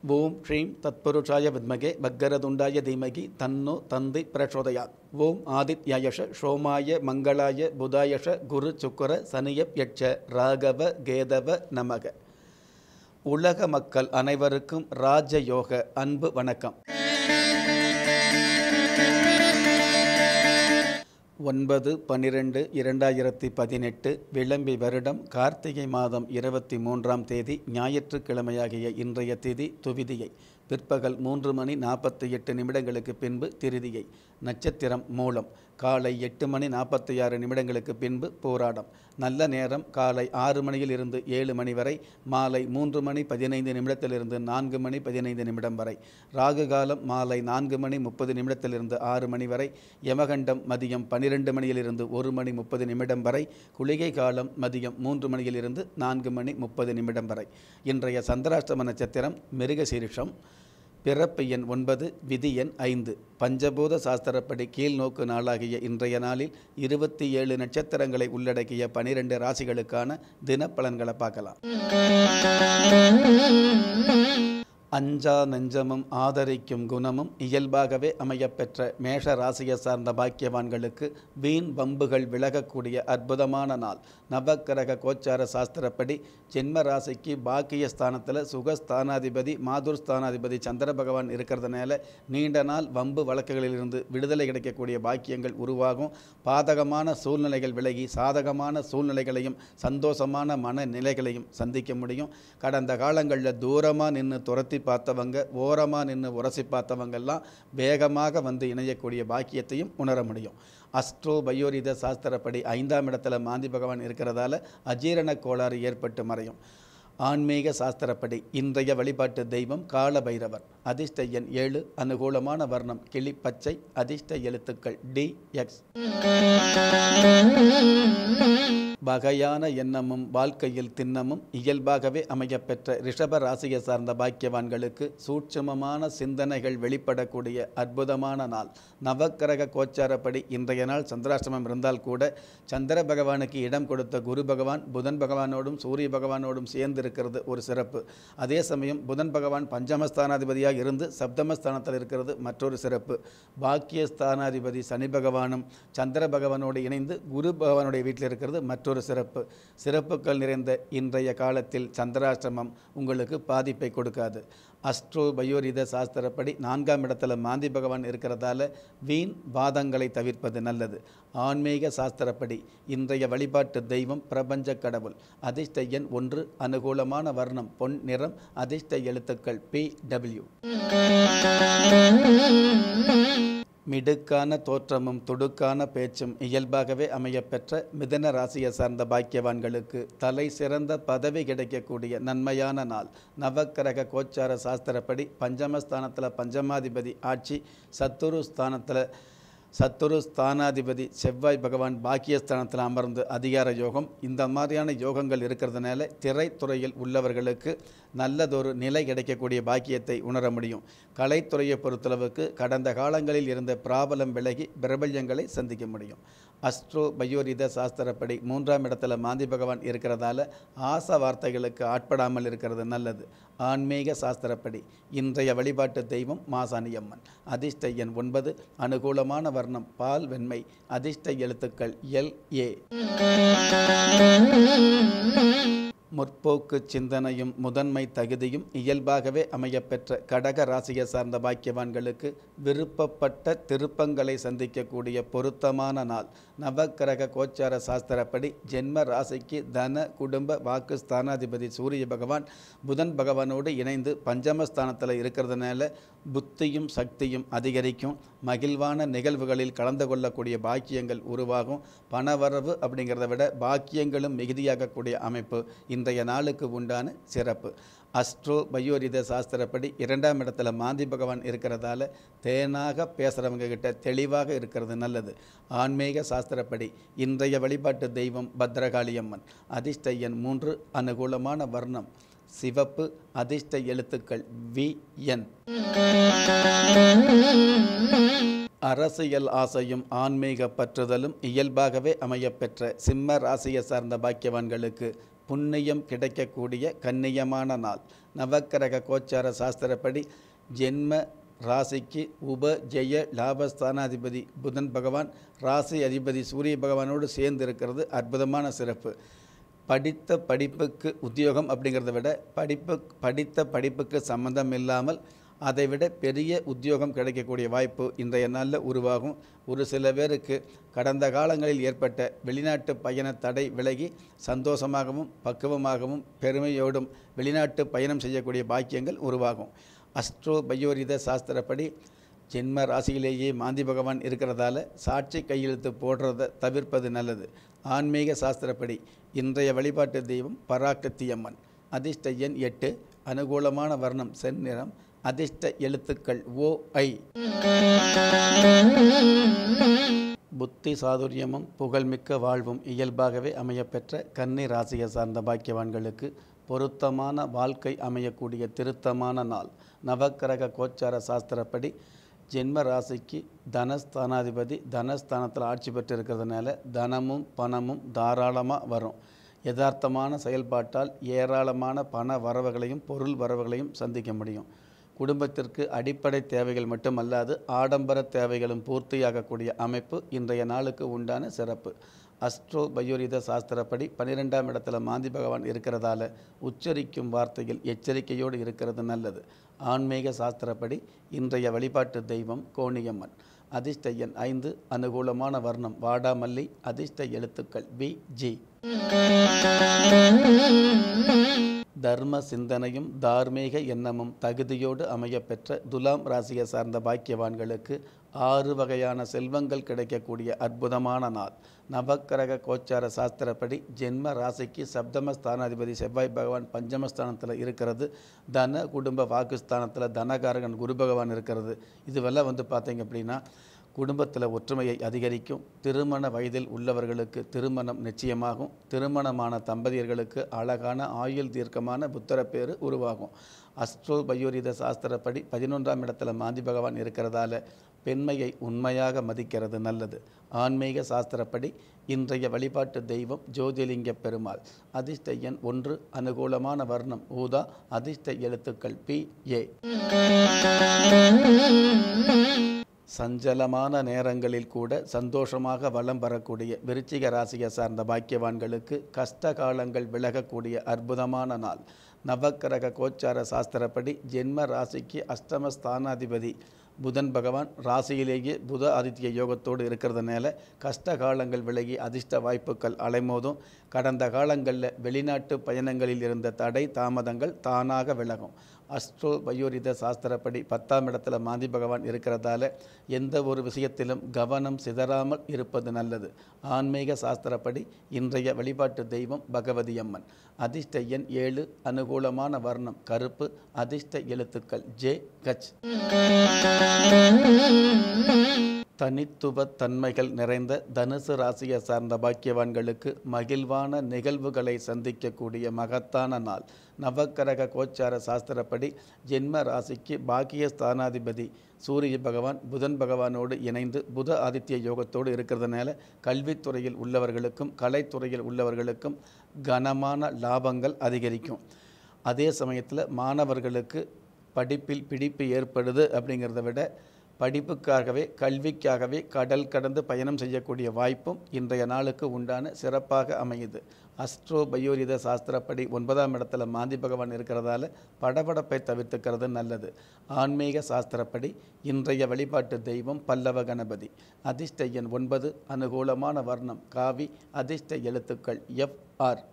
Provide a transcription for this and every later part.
ஓம் ஸ்ரீம் தத்புருஷாய வித்மகே பக்கரதுண்டாய தீமகி தன்னோ தந்தி பிரச்சோதயாத் ஓம் ஆதித்யாயஷ சோமாய மங்களாய புதாயஷ குரு சுக்கர சனியப் யட்ச ராகவ கேதவ நமக உலக மக்கள் அனைவருக்கும் ராஜயோக அன்பு வணக்கம் ஒன்பது பன்னிரெண்டு இரண்டாயிரத்தி பதினெட்டு விளம்பி வருடம் கார்த்திகை மாதம் இருபத்தி மூன்றாம் தேதி ஞாயிற்றுக்கிழமையாகிய இன்றைய திதி துவிதியை பிற்பகல் மூன்று மணி நாற்பத்தி எட்டு நிமிடங்களுக்கு பின்பு திருதியை நட்சத்திரம் மூலம் காலை எட்டு மணி நாற்பத்தி ஆறு நிமிடங்களுக்கு பின்பு போராடம் நல்ல நேரம் காலை ஆறு மணியில் இருந்து ஏழு மணி வரை மாலை மூன்று மணி பதினைந்து நிமிடத்திலிருந்து நான்கு மணி பதினைந்து நிமிடம் வரை ராகு காலம் மாலை நான்கு மணி முப்பது நிமிடத்திலிருந்து ஆறு மணி வரை யமகண்டம் மதியம் பன்னிரெண்டு மணியிலிருந்து ஒரு மணி முப்பது நிமிடம் வரை குளிகை காலம் மதியம் மூன்று மணியிலிருந்து நான்கு மணி முப்பது நிமிடம் வரை இன்றைய சந்திராஷ்டம நட்சத்திரம் மிருகசீரிஷம் பிறப்பு எண் ஒன்பது விதி எண் ஐந்து பஞ்சபூத சாஸ்திரப்படி கீழ்நோக்கு நாளாகிய இன்றைய நாளில் இருபத்தி ஏழு நட்சத்திரங்களை உள்ளடக்கிய பனிரெண்டு ராசிகளுக்கான தினப்பலன்களை பார்க்கலாம் அஞ்சா நெஞ்சமும் ஆதரிக்கும் குணமும் இயல்பாகவே அமையப்பெற்ற மேஷ ராசியை சார்ந்த பாக்கியவான்களுக்கு வீண் வம்புகள் விலகக்கூடிய அற்புதமான நாள் நவக்கிரக கோச்சார சாஸ்திரப்படி ஜென்ம ராசிக்கு பாக்கிய ஸ்தானத்தில் சுகஸ்தானாதிபதி மாதுர் ஸ்தானாதிபதி சந்திர பகவான் இருக்கிறதுனால நீண்ட நாள் வம்பு வழக்குகளிலிருந்து விடுதலை கிடைக்கக்கூடிய பாக்கியங்கள் உருவாகும் பாதகமான சூழ்நிலைகள் விலகி சாதகமான சூழ்நிலைகளையும் சந்தோஷமான மனநிலைகளையும் சந்திக்க முடியும் கடந்த காலங்களில் தூரமாக நின்று துரத்தி பார்த்தவங்க ஓரமாக நின்று உரசி பார்த்தவங்கெல்லாம் வேகமாக வந்து இணையக்கூடிய பாக்கியத்தையும் உணர முடியும் அஸ்ட்ரோ பயோரித சாஸ்திரப்படி ஐந்தாம் இடத்துல மாந்தி பகவான் இருக்கிறதால அஜீரண கோளாறு ஏற்பட்டு மறையும் ஆன்மீக சாஸ்திரப்படி இன்றைய வழிபாட்டு தெய்வம் கால பைரவர் அதிர்ஷ்ட எண் ஏழு அனுகூலமான வர்ணம் கிளி பச்சை அதிர்ஷ்ட எழுத்துக்கள் டி எக்ஸ் வகையான எண்ணமும் வாழ்க்கையில் திண்ணமும் இயல்பாகவே அமையப்பெற்ற ரிஷப ராசியை சார்ந்த பாக்கியவான்களுக்கு சூட்சுமமான சிந்தனைகள் வெளிப்படக்கூடிய அற்புதமான நாள் நவக்கிரக கோச்சாரப்படி இன்றைய நாள் சந்திராஷ்டமம் இருந்தால் கூட சந்திர பகவானுக்கு இடம் கொடுத்த குரு பகவான் புதன் பகவானோடும் சூரிய பகவானோடும் சேர்ந்து இருக்கிறது ஒரு சிறப்பு அதே சமயம் புதன் பகவான் பஞ்சமஸ்தானாதிபதியாக இருந்து சப்தமஸ்தானத்தில் இருக்கிறது மற்றொரு சிறப்பு பாக்கியஸ்தானாதிபதி சனி பகவானும் சந்திர பகவானோடு இணைந்து குரு பகவானுடைய வீட்டில் இருக்கிறது மற்றொரு சிறப்பு சிறப்புகள் நிறைந்த இன்றைய காலத்தில் சந்திராஷ்டிரமம் உங்களுக்கு பாதிப்பை கொடுக்காது அஸ்ட்ரோ பயோரித சாஸ்திரப்படி நான்காம் இடத்துல மாந்தி பகவான் இருக்கிறதால வீண் வாதங்களை தவிர்ப்பது நல்லது ஆன்மீக சாஸ்திரப்படி இன்றைய வழிபாட்டு தெய்வம் பிரபஞ்ச கடவுள் அதிர்ஷ்ட எண் ஒன்று அனுகூலமான வர்ணம் பொன் நிறம் அதிர்ஷ்ட எழுத்துக்கள் பி டபிள்யூ மிடுக்கான தோற்றமும் துடுக்கான பேச்சும் இயல்பாகவே அமையப்பெற்ற மிதன ராசியை சார்ந்த பாக்கியவான்களுக்கு தலை சிறந்த பதவி கிடைக்கக்கூடிய நன்மையான நாள் நவக்கிரக கோச்சார சாஸ்திரப்படி பஞ்சமஸ்தானத்தில் பஞ்சமாதிபதி ஆட்சி சத்துரு ஸ்தானத்தில் சத்துரு ஸ்தானாதிபதி செவ்வாய் பகவான் பாக்கியஸ்தானத்தில் அமர்ந்து அதிகார யோகம் இந்த மாதிரியான யோகங்கள் இருக்கிறதுனால திரைத்துறையில் உள்ளவர்களுக்கு நல்லதொரு நிலை கிடைக்கக்கூடிய பாக்கியத்தை உணர முடியும் கலைத்துறையை பொறுத்தளவுக்கு கடந்த காலங்களில் இருந்த பிராபலம் விலகி பிரபல்யங்களை சந்திக்க முடியும் அஸ்ட்ரோ பயோரித சாஸ்திரப்படி மூன்றாம் இடத்துல மாந்தி பகவான் இருக்கிறதால ஆச வார்த்தைகளுக்கு ஆட்படாமல் இருக்கிறது நல்லது ஆன்மீக சாஸ்திரப்படி இன்றைய வழிபாட்டு தெய்வம் மாசாணியம்மன் அதிர்ஷ்ட எண் ஒன்பது அனுகூலமான வர்ணம் பால் வெண்மை அதிர்ஷ்ட எழுத்துக்கள் எல் ஏ முற்போக்கு சிந்தனையும் முதன்மை தகுதியும் இயல்பாகவே அமையப்பெற்ற கடக ராசியை சார்ந்த பாக்கியவான்களுக்கு விருப்பப்பட்ட திருப்பங்களை சந்திக்கக்கூடிய பொருத்தமான நாள் நவக்கிரக கோச்சார சாஸ்திரப்படி ஜென்ம ராசிக்கு தன குடும்ப வாக்கு ஸ்தானாதிபதி சூரிய பகவான் புதன் பகவானோடு இணைந்து பஞ்சமஸ்தானத்தில் இருக்கிறதுனால புத்தியும் சக்தியும் அதிகரிக்கும் மகிழ்வான நிகழ்வுகளில் கலந்து கொள்ளக்கூடிய பாக்கியங்கள் உருவாகும் பணவரவு அப்படிங்கிறத விட பாக்கியங்களும் மிகுதியாகக்கூடிய அமைப்பு இன்றைய நாளுக்கு உண்டான சிறப்பு அஸ்ட்ரோ பயோரித சாஸ்திரப்படி இரண்டாம் இடத்துல மாந்தி பகவான் இருக்கிறதால தேனாக பேசுகிறவங்க கிட்ட தெளிவாக இருக்கிறது நல்லது ஆன்மீக சாஸ்திரப்படி இன்றைய வழிபாட்டு தெய்வம் பத்ரகாளியம்மன் அதிர்ஷ்ட எண் மூன்று அனுகூலமான வர்ணம் சிவப்பு அதிர்ஷ்ட எழுத்துக்கள் வி என் அரசியல் ஆசையும் ஆன்மீக பற்றுதலும் இயல்பாகவே அமையப்பெற்ற சிம்ம ராசியை சார்ந்த பாக்கியவான்களுக்கு புண்ணியம் கிடைக்கக்கூடிய கண்ணியமான நாள் நவக்கிரக கோச்சார சாஸ்திரப்படி ஜென்ம ராசிக்கு உப ஜெய லாபஸ்தானாதிபதி புதன் பகவான் ராசி அதிபதி சூரிய பகவானோடு சேர்ந்து இருக்கிறது அற்புதமான சிறப்பு படித்த படிப்புக்கு உத்தியோகம் அப்படிங்கிறத விட படிப்பு படித்த படிப்புக்கு சம்பந்தம் இல்லாமல் அதை விட பெரிய உத்தியோகம் கிடைக்கக்கூடிய வாய்ப்பு இன்றைய நாளில் உருவாகும் ஒரு சில பேருக்கு கடந்த காலங்களில் ஏற்பட்ட வெளிநாட்டு பயண தடை விலகி சந்தோஷமாகவும் பக்குவமாகவும் பெருமையோடும் வெளிநாட்டு பயணம் செய்யக்கூடிய பாக்கியங்கள் உருவாகும் அஸ்ட்ரோ பயோரித சாஸ்திரப்படி ஜென்ம ராசியிலேயே மாந்தி பகவான் இருக்கிறதால சாட்சி கையெழுத்து போடுறதை தவிர்ப்பது நல்லது ஆன்மீக சாஸ்திரப்படி இன்றைய வழிபாட்டு தெய்வம் பராக்கத்தி அம்மன் அதிர்ஷ்ட எண் எட்டு அனுகூலமான வர்ணம் செந்நிறம் அதிர்ஷ்ட எழுத்துக்கள் ஓ ஐ புத்தி சாதுரியமும் புகழ்மிக்க வாழ்வும் இயல்பாகவே அமையப்பெற்ற கன்னி ராசியை சார்ந்த பாக்கியவான்களுக்கு பொருத்தமான வாழ்க்கை அமையக்கூடிய திருத்தமான நாள் நவக்கிரக கோச்சார சாஸ்திரப்படி ஜென்ம ராசிக்கு தனஸ்தானாதிபதி தனஸ்தானத்தில் ஆட்சி பெற்று இருக்கிறதுனால தனமும் பணமும் தாராளமாக வரும் யதார்த்தமான செயல்பாட்டால் ஏராளமான பண வரவுகளையும் பொருள் வரவுகளையும் சந்திக்க முடியும் குடும்பத்திற்கு அடிப்படை தேவைகள் மட்டுமல்லாது ஆடம்பர தேவைகளும் பூர்த்தியாகக்கூடிய அமைப்பு இன்றைய நாளுக்கு உண்டான சிறப்பு அஸ்ட்ரோ பயோரித சாஸ்திரப்படி பன்னிரெண்டாம் இடத்துல மாந்தி பகவான் இருக்கிறதால உச்சரிக்கும் வார்த்தையில் எச்சரிக்கையோடு இருக்கிறது நல்லது ஆன்மீக சாஸ்திரப்படி இன்றைய வழிபாட்டு தெய்வம் கோணியம்மன் அதிர்ஷ்ட எண் ஐந்து அனுகூலமான வர்ணம் வாடாமல்லி அதிர்ஷ்ட எழுத்துக்கள் பி ஜி தர்ம சிந்தனையும் தார்மீக எண்ணமும் தகுதியோடு அமையப்பெற்ற துலாம் ராசியை சார்ந்த பாக்கியவான்களுக்கு ஆறு வகையான செல்வங்கள் கிடைக்கக்கூடிய அற்புதமான நாள் நவக்கிரக கோச்சார சாஸ்திரப்படி ஜென்ம ராசிக்கு சப்தம ஸ்தானாதிபதி செவ்வாய் பகவான் பஞ்சமஸ்தானத்தில் இருக்கிறது தன குடும்ப வாக்குஸ்தானத்தில் தனகாரகன் குரு பகவான் இருக்கிறது இதுவெல்லாம் வந்து பார்த்தீங்க அப்படின்னா குடும்பத்தில் ஒற்றுமையை அதிகரிக்கும் திருமண வயதில் உள்ளவர்களுக்கு திருமணம் நிச்சயமாகும் திருமணமான தம்பதியர்களுக்கு அழகான ஆயுள் தீர்க்கமான புத்திரப்பேறு உருவாகும் அஸ்ட்ரோ பயோரித சாஸ்திரப்படி பதினொன்றாம் இடத்துல மாந்தி பகவான் இருக்கிறதால பெண்மையை உண்மையாக மதிக்கிறது நல்லது ஆன்மீக சாஸ்திரப்படி இன்றைய வழிபாட்டு தெய்வம் ஜோதிலிங்க பெருமாள் அதிர்ஷ்ட எண் ஒன்று அனுகூலமான வர்ணம் ஊதா அதிர்ஷ்ட எழுத்துக்கள் பி ஏ சஞ்சலமான நேரங்களில் கூட சந்தோஷமாக வலம் வரக்கூடிய விருச்சிக ராசியை சார்ந்த பாக்கியவான்களுக்கு கஷ்ட காலங்கள் விலகக்கூடிய அற்புதமான நாள் நவக்கிரக கோச்சார சாஸ்திரப்படி ஜென்ம ராசிக்கு அஷ்டம ஸ்தானாதிபதி புதன் பகவான் ராசியிலேயே புத ஆதித்ய யோகத்தோடு இருக்கிறதுனால கஷ்ட காலங்கள் விலகி அதிர்ஷ்ட வாய்ப்புகள் அலைமோதும் கடந்த காலங்களில் வெளிநாட்டு பயணங்களில் இருந்த தடை தாமதங்கள் தானாக விலகும் அஸ்ட்ரோ பயோரித சாஸ்திரப்படி பத்தாம் இடத்துல மாந்தி பகவான் இருக்கிறதால எந்த ஒரு விஷயத்திலும் கவனம் சிதறாமல் இருப்பது நல்லது ஆன்மீக சாஸ்திரப்படி இன்றைய வழிபாட்டு தெய்வம் பகவதி அம்மன் அதிர்ஷ்ட எண் ஏழு அனுகூலமான வர்ணம் கருப்பு அதிர்ஷ்ட எழுத்துக்கள் ஜே கச் தனித்துவ தன்மைகள் நிறைந்த தனுசு ராசியை சார்ந்த பாக்கியவான்களுக்கு மகிழ்வான நிகழ்வுகளை சந்திக்கக்கூடிய மகத்தான நாள் நவக்கிரக கோச்சார சாஸ்திரப்படி ஜென்ம ராசிக்கு பாக்கிய ஸ்தானாதிபதி சூரிய பகவான் புதன் பகவானோடு இணைந்து புத ஆதித்ய யோகத்தோடு இருக்கிறதுனால கல்வித்துறையில் உள்ளவர்களுக்கும் கலைத்துறையில் உள்ளவர்களுக்கும் கனமான லாபங்கள் அதிகரிக்கும் அதே சமயத்தில் மாணவர்களுக்கு படிப்பில் பிடிப்பு ஏற்படுது அப்படிங்கிறத விட படிப்புக்காகவே கல்விக்காகவே கடல் கடந்து பயணம் செய்யக்கூடிய வாய்ப்பும் இன்றைய நாளுக்கு உண்டான சிறப்பாக அமையுது அஸ்ட்ரோ பயோரித சாஸ்திரப்படி ஒன்பதாம் இடத்துல மாந்தி பகவான் இருக்கிறதால படபடப்பை தவிர்த்துக்கிறது நல்லது ஆன்மீக சாஸ்திரப்படி இன்றைய வழிபாட்டு தெய்வம் பல்லவ கணபதி அதிர்ஷ்ட எண் ஒன்பது அனுகூலமான வர்ணம் காவி அதிர்ஷ்ட எழுத்துக்கள் எஃப் ஆர்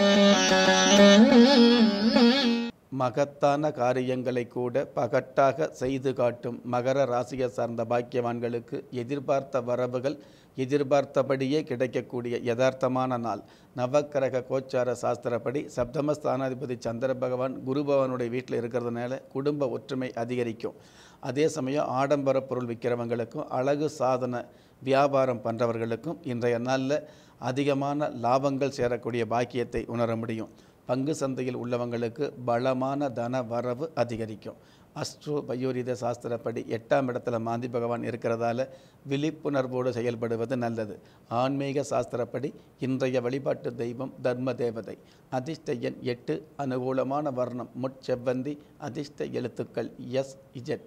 மகத்தான காரியங்களை கூட பகட்டாக செய்து காட்டும் மகர ராசியை சார்ந்த பாக்கியவான்களுக்கு எதிர்பார்த்த வரவுகள் எதிர்பார்த்தபடியே கிடைக்கக்கூடிய யதார்த்தமான நாள் நவக்கிரக கோச்சார சாஸ்திரப்படி சப்தம ஸ்தானாதிபதி சந்திர பகவான் குரு பகவானுடைய வீட்டில் இருக்கிறதுனால குடும்ப ஒற்றுமை அதிகரிக்கும் அதே சமயம் ஆடம்பர பொருள் விற்கிறவங்களுக்கும் அழகு சாதன வியாபாரம் பண்ணுறவர்களுக்கும் இன்றைய நாளில் அதிகமான லாபங்கள் சேரக்கூடிய பாக்கியத்தை உணர முடியும் பங்கு சந்தையில் உள்ளவங்களுக்கு பலமான தன வரவு அதிகரிக்கும் அஸ்ட்ரோ பயோரித சாஸ்திரப்படி எட்டாம் இடத்துல மாந்தி பகவான் இருக்கிறதால விழிப்புணர்வோடு செயல்படுவது நல்லது ஆன்மீக சாஸ்திரப்படி இன்றைய வழிபாட்டு தெய்வம் தர்ம தேவதை அதிர்ஷ்ட எண் எட்டு அனுகூலமான வர்ணம் முட்செவ்வந்தி அதிர்ஷ்ட எழுத்துக்கள் எஸ் இஜெட்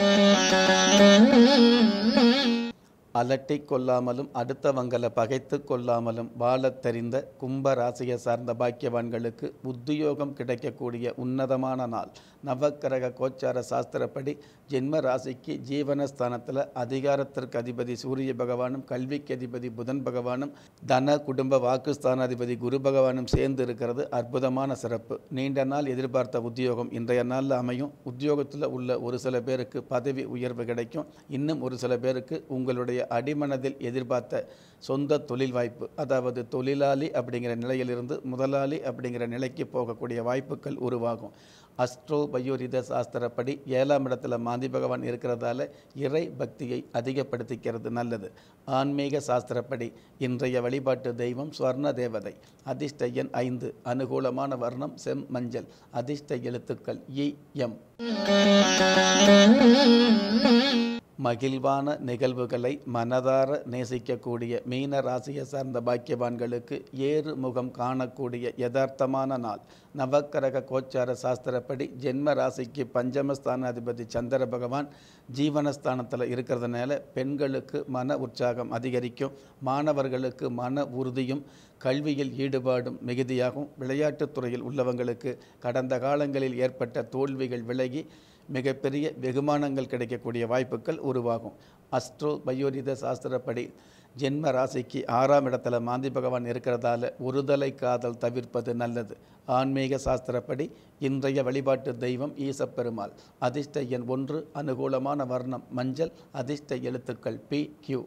அலட்டி கொள்ளாமலும் அடுத்தவங்களை பகைத்து கொள்ளாமலும் வாழத் தெரிந்த கும்ப ராசியை சார்ந்த பாக்கியவான்களுக்கு உத்தியோகம் கிடைக்கக்கூடிய உன்னதமான நாள் நவக்கிரக கோச்சார சாஸ்திரப்படி ஜென்ம ராசிக்கு ஜீவனஸ்தானத்தில் அதிகாரத்திற்கு அதிபதி சூரிய பகவானும் கல்விக்கு அதிபதி புதன் பகவானும் தன குடும்ப வாக்குஸ்தானாதிபதி குரு பகவானும் சேர்ந்து இருக்கிறது அற்புதமான சிறப்பு நீண்ட நாள் எதிர்பார்த்த உத்தியோகம் இன்றைய நாளில் அமையும் உத்தியோகத்தில் உள்ள ஒரு சில பேருக்கு பதவி உயர்வு கிடைக்கும் இன்னும் ஒரு சில பேருக்கு உங்களுடைய அடிமனதில் எதிர்பார்த்த சொந்த தொழில் வாய்ப்பு அதாவது தொழிலாளி அப்படிங்கிற நிலையிலிருந்து முதலாளி அப்படிங்கிற நிலைக்கு போகக்கூடிய வாய்ப்புகள் உருவாகும் அஸ்ட்ரோ பயோரித சாஸ்திரப்படி ஏழாம் இடத்துல மாந்தி பகவான் இருக்கிறதால இறை பக்தியை அதிகப்படுத்திக்கிறது நல்லது ஆன்மீக சாஸ்திரப்படி இன்றைய வழிபாட்டு தெய்வம் ஸ்வர்ண தேவதை அதிர்ஷ்ட எண் ஐந்து அனுகூலமான வர்ணம் செம் மஞ்சள் அதிர்ஷ்ட எழுத்துக்கள் இ எம் மகிழ்வான நிகழ்வுகளை மனதார நேசிக்கக்கூடிய மீன ராசியை சார்ந்த பாக்கியவான்களுக்கு ஏறு முகம் காணக்கூடிய யதார்த்தமான நாள் நவக்கரக கோச்சார சாஸ்திரப்படி ஜென்ம ராசிக்கு பஞ்சமஸ்தானாதிபதி சந்திர பகவான் ஜீவனஸ்தானத்தில் இருக்கிறதுனால பெண்களுக்கு மன உற்சாகம் அதிகரிக்கும் மாணவர்களுக்கு மன உறுதியும் கல்வியில் ஈடுபாடும் மிகுதியாகும் விளையாட்டுத் துறையில் உள்ளவங்களுக்கு கடந்த காலங்களில் ஏற்பட்ட தோல்விகள் விலகி மிகப்பெரிய வெகுமானங்கள் கிடைக்கக்கூடிய வாய்ப்புகள் உருவாகும் அஸ்ட்ரோ பயோரித சாஸ்திரப்படி ஜென்ம ராசிக்கு ஆறாம் இடத்துல மாந்தி பகவான் இருக்கிறதால ஒருதலை காதல் தவிர்ப்பது நல்லது ஆன்மீக சாஸ்திரப்படி இன்றைய வழிபாட்டு தெய்வம் ஈசப்பெருமாள் அதிர்ஷ்ட எண் ஒன்று அனுகூலமான வர்ணம் மஞ்சள் அதிர்ஷ்ட எழுத்துக்கள் பி கியூ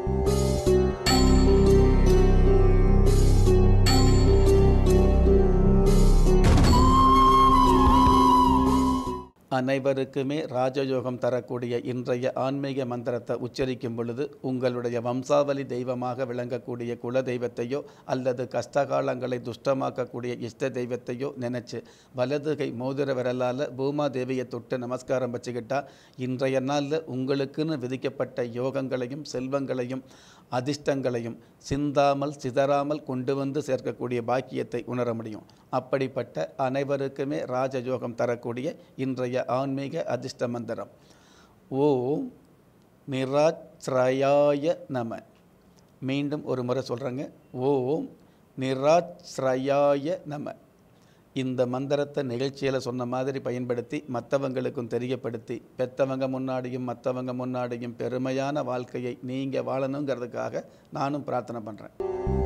அனைவருக்குமே ராஜயோகம் தரக்கூடிய இன்றைய ஆன்மீக மந்திரத்தை உச்சரிக்கும் பொழுது உங்களுடைய வம்சாவளி தெய்வமாக விளங்கக்கூடிய குல தெய்வத்தையோ அல்லது கஷ்டகாலங்களை துஷ்டமாக்கக்கூடிய இஷ்ட தெய்வத்தையோ நினைச்சு வலதுகை மோதிர விரலால் பூமா தேவியை தொட்டு நமஸ்காரம் வச்சுக்கிட்டா இன்றைய நாளில் உங்களுக்குன்னு விதிக்கப்பட்ட யோகங்களையும் செல்வங்களையும் அதிர்ஷ்டங்களையும் சிந்தாமல் சிதறாமல் கொண்டு வந்து சேர்க்கக்கூடிய பாக்கியத்தை உணர முடியும் அப்படிப்பட்ட அனைவருக்குமே ராஜயோகம் தரக்கூடிய இன்றைய ஆன்மீக அதிர்ஷ்ட மந்திரம் ஓம் நிராச்ரயாய நம மீண்டும் ஒரு முறை சொல்கிறேங்க ஓம் நிராச்ரயாய நம இந்த மந்திரத்தை நிகழ்ச்சியில் சொன்ன மாதிரி பயன்படுத்தி மற்றவங்களுக்கும் தெரியப்படுத்தி பெற்றவங்க முன்னாடியும் மற்றவங்க முன்னாடியும் பெருமையான வாழ்க்கையை நீங்கள் வாழணுங்கிறதுக்காக நானும் பிரார்த்தனை பண்ணுறேன்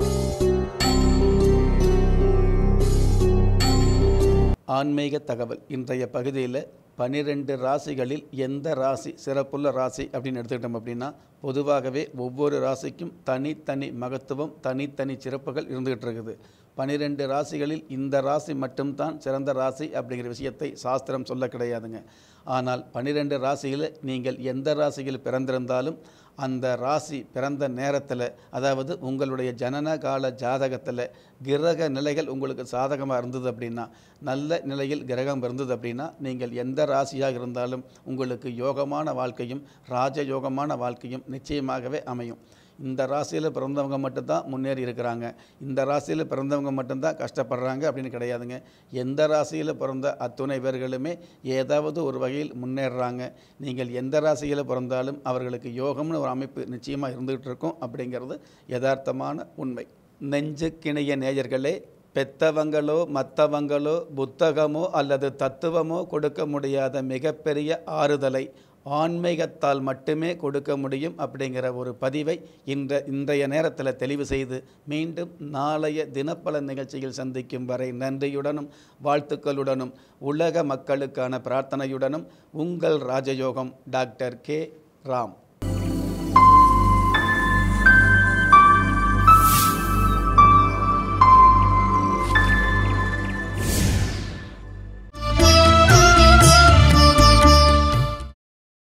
ஆன்மீக தகவல் இன்றைய பகுதியில் பனிரெண்டு ராசிகளில் எந்த ராசி சிறப்புள்ள ராசி அப்படின்னு எடுத்துக்கிட்டோம் அப்படின்னா பொதுவாகவே ஒவ்வொரு ராசிக்கும் தனித்தனி மகத்துவம் தனித்தனி சிறப்புகள் இருந்துகிட்டு இருக்குது பனிரெண்டு ராசிகளில் இந்த ராசி மட்டும்தான் சிறந்த ராசி அப்படிங்கிற விஷயத்தை சாஸ்திரம் சொல்ல கிடையாதுங்க ஆனால் பனிரெண்டு ராசியில் நீங்கள் எந்த ராசியில் பிறந்திருந்தாலும் அந்த ராசி பிறந்த நேரத்தில் அதாவது உங்களுடைய ஜனன கால ஜாதகத்தில் கிரக நிலைகள் உங்களுக்கு சாதகமாக இருந்தது அப்படின்னா நல்ல நிலையில் கிரகம் இருந்தது அப்படின்னா நீங்கள் எந்த ராசியாக இருந்தாலும் உங்களுக்கு யோகமான வாழ்க்கையும் ராஜயோகமான வாழ்க்கையும் நிச்சயமாகவே அமையும் இந்த ராசியில் பிறந்தவங்க மட்டும்தான் முன்னேறி இருக்கிறாங்க இந்த ராசியில் பிறந்தவங்க மட்டும்தான் கஷ்டப்படுறாங்க அப்படின்னு கிடையாதுங்க எந்த ராசியில் பிறந்த அத்துணை பேர்களுமே ஏதாவது ஒரு வகையில் முன்னேறுறாங்க நீங்கள் எந்த ராசியில் பிறந்தாலும் அவர்களுக்கு யோகம்னு ஒரு அமைப்பு நிச்சயமாக இருந்துகிட்டு இருக்கும் அப்படிங்கிறது யதார்த்தமான உண்மை நெஞ்சுக்கிணைய நேயர்களே பெத்தவங்களோ மற்றவங்களோ புத்தகமோ அல்லது தத்துவமோ கொடுக்க முடியாத மிகப்பெரிய ஆறுதலை ஆன்மீகத்தால் மட்டுமே கொடுக்க முடியும் அப்படிங்கிற ஒரு பதிவை இந்த இன்றைய நேரத்தில் தெளிவு செய்து மீண்டும் நாளைய தினப்பலன் நிகழ்ச்சியில் சந்திக்கும் வரை நன்றியுடனும் வாழ்த்துக்களுடனும் உலக மக்களுக்கான பிரார்த்தனையுடனும் உங்கள் ராஜயோகம் டாக்டர் கே ராம்